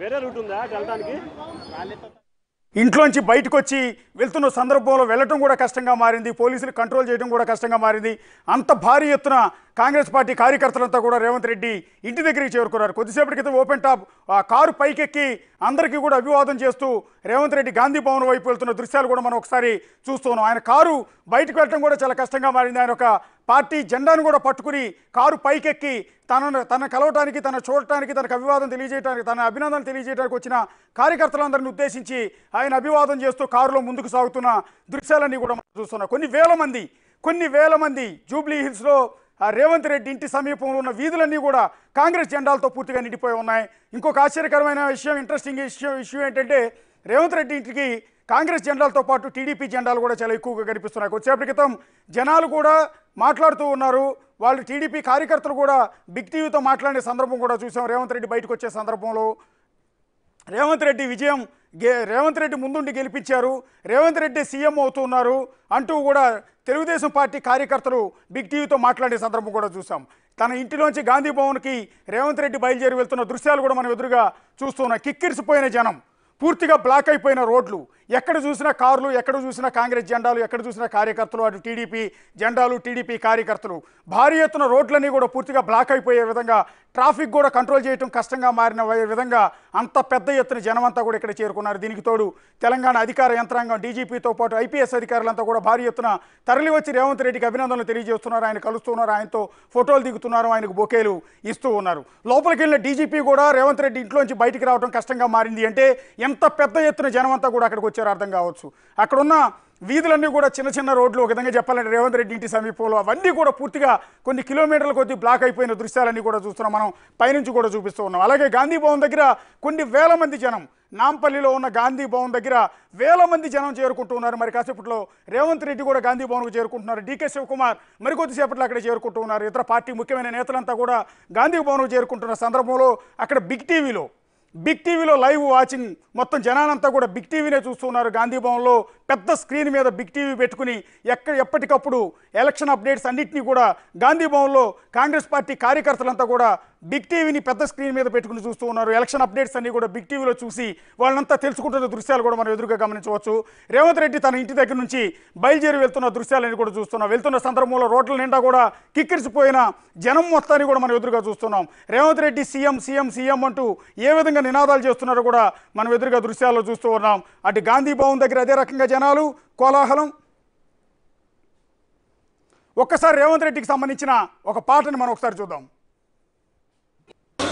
వేరే రూట్ ఉందా అటు వెళ్ళడానికి ఇంట్లోంచి బయటకు వచ్చి వెళ్తున్న సందర్భంలో వెళ్ళటం కూడా కష్టంగా మారింది పోలీసులు కంట్రోల్ చేయడం కూడా కష్టంగా మారింది అంత భారీ ఎత్తున కాంగ్రెస్ పార్టీ కార్యకర్తలంతా కూడా రేవంత్ రెడ్డి ఇంటి దగ్గరికి చేరుకున్నారు కొద్దిసేపటి క్రితం ఓపెన్ టాప్ ఆ కారు పైకెక్కి అందరికీ కూడా అభివాదం చేస్తూ రేవంత్ రెడ్డి గాంధీ భవన్ వైపు వెళ్తున్న దృశ్యాలు కూడా మనం ఒకసారి చూస్తున్నాం ఆయన కారు బయటకు వెళ్ళడం కూడా చాలా కష్టంగా మారింది ఆయన ఒక పార్టీ జెండాను కూడా పట్టుకుని కారు పైకెక్కి తనను తన కలవటానికి తన చూడటానికి తనకు అభివాదం తెలియజేయడానికి తన అభినందన తెలియజేయడానికి వచ్చిన కార్యకర్తలందరిని ఉద్దేశించి ఆయన అభివాదం చేస్తూ కారులో ముందుకు సాగుతున్న దృశ్యాలన్నీ కూడా మనం చూస్తున్నాం కొన్ని వేల మంది కొన్ని వేల మంది జూబ్లీ హిల్స్లో ఆ రేవంత్ రెడ్డి ఇంటి సమీపంలో ఉన్న వీధులన్నీ కూడా కాంగ్రెస్ జెండాలతో పూర్తిగా నిండిపోయి ఉన్నాయి ఇంకొక ఆశ్చర్యకరమైన విషయం ఇంట్రెస్టింగ్ ఇష్యూ ఇష్యూ ఏంటంటే రేవంత్ రెడ్డి ఇంటికి కాంగ్రెస్ జెండాలతో పాటు టీడీపీ జెండాలు కూడా చాలా ఎక్కువగా కనిపిస్తున్నాయి కొద్దిసేపటి క్రితం జనాలు కూడా మాట్లాడుతూ ఉన్నారు వాళ్ళు టీడీపీ కార్యకర్తలు కూడా బిగ్ టీవీతో మాట్లాడే సందర్భం కూడా చూసాం రేవంత్ రెడ్డి బయటకు వచ్చే సందర్భంలో రేవంత్ రెడ్డి విజయం గే రేవంత్ రెడ్డి ముందుండి గెలిపించారు రేవంత్ రెడ్డి సీఎం అవుతున్నారు అంటూ కూడా తెలుగుదేశం పార్టీ కార్యకర్తలు బిగ్ టీవీతో మాట్లాడే సందర్భం కూడా చూసాం తన ఇంటిలోంచి గాంధీ భవన్కి రేవంత్ రెడ్డి బయలుదేరి వెళ్తున్న దృశ్యాలు కూడా మనం ఎదురుగా చూస్తున్నాం కిక్కిరిసిపోయిన జనం పూర్తిగా బ్లాక్ అయిపోయిన రోడ్లు ఎక్కడ చూసినా కార్లు ఎక్కడ చూసినా కాంగ్రెస్ జెండాలు ఎక్కడ చూసినా కార్యకర్తలు అటు టీడీపీ జెండాలు టీడీపీ కార్యకర్తలు భారీ ఎత్తున రోడ్లన్నీ కూడా పూర్తిగా బ్లాక్ అయిపోయే విధంగా ట్రాఫిక్ కూడా కంట్రోల్ చేయడం కష్టంగా మారిన వి- విధంగా అంత పెద్ద ఎత్తున జనమంతా కూడా ఇక్కడ చేరుకున్నారు దీనికి తోడు తెలంగాణ అధికార యంత్రాంగం డీజీపీతో పాటు ఐపీఎస్ అధికారులంతా కూడా భారీ ఎత్తున తరలి వచ్చి రేవంత్ రెడ్డికి అభినందనలు తెలియజేస్తున్నారు ఆయన కలుస్తున్నారు ఆయనతో ఫోటోలు దిగుతున్నారు ఆయనకు బొకేలు ఇస్తూ ఉన్నారు లోపలికి వెళ్ళిన డీజీపీ కూడా రేవంత్ రెడ్డి ఇంట్లోంచి బయటికి రావడం కష్టంగా మారింది అంటే ఎంత పెద్ద ఎత్తున జనమంతా కూడా అక్కడికి వచ్చారో అర్థం కావచ్చు అక్కడున్న వీధులన్నీ కూడా చిన్న చిన్న రోడ్లు ఒక విధంగా చెప్పాలంటే రేవంత్ రెడ్డి ఇంటి సమీపంలో అవన్నీ కూడా పూర్తిగా కొన్ని కిలోమీటర్ల కొద్ది బ్లాక్ అయిపోయిన దృశ్యాలన్నీ కూడా చూస్తున్నాం మనం పైనుంచి కూడా చూపిస్తూ ఉన్నాం అలాగే గాంధీ భవన్ దగ్గర కొన్ని వేల మంది జనం నాంపల్లిలో ఉన్న గాంధీ భవన్ దగ్గర వేల మంది జనం చేరుకుంటూ ఉన్నారు మరి కాసేపట్లో రేవంత్ రెడ్డి కూడా గాంధీ భవన్కు చేరుకుంటున్నారు డీకే శివకుమార్ మరికొద్దిసేపట్లో అక్కడ చేరుకుంటూ ఉన్నారు ఇతర పార్టీ ముఖ్యమైన నేతలంతా కూడా గాంధీ భవన్కు చేరుకుంటున్న సందర్భంలో అక్కడ బిగ్ టీవీలో బిగ్ టీవీలో లైవ్ వాచింగ్ మొత్తం జనాలంతా కూడా బిగ్ టీవీనే చూస్తున్నారు గాంధీ భవన్లో పెద్ద స్క్రీన్ మీద బిగ్ టీవీ పెట్టుకుని ఎక్కడ ఎప్పటికప్పుడు ఎలక్షన్ అప్డేట్స్ అన్నింటినీ కూడా గాంధీ భవన్లో కాంగ్రెస్ పార్టీ కార్యకర్తలంతా కూడా బిగ్ టీవీని పెద్ద స్క్రీన్ మీద పెట్టుకుని చూస్తూ ఉన్నారు ఎలక్షన్ అప్డేట్స్ అన్ని కూడా బిగ్ టీవీలో చూసి వాళ్ళంతా తెలుసుకుంటున్న దృశ్యాలు కూడా మనం ఎదురుగా గమనించవచ్చు రేవంత్ రెడ్డి తన ఇంటి దగ్గర నుంచి బయలుదేరి వెళ్తున్న దృశ్యాలని కూడా చూస్తున్నాం వెళ్తున్న సందర్భంలో రోడ్ల నిండా కూడా కిక్కిరిసిపోయిన జనం మొత్తాన్ని కూడా మనం ఎదురుగా చూస్తున్నాం Revanth Reddy CM CM CM అంటూ ఏ విధంగా నినాదాలు చేస్తున్నారో కూడా మనం ఎదురుగా దృశ్యాల్లో చూస్తూ ఉన్నాం అటు గాంధీ భవన్ దగ్గర అదే రకంగా జనాలు కోలాహలం ఒక్కసారి రేవంత్ రెడ్డికి సంబంధించిన ఒక పాటని మనం ఒకసారి చూద్దాం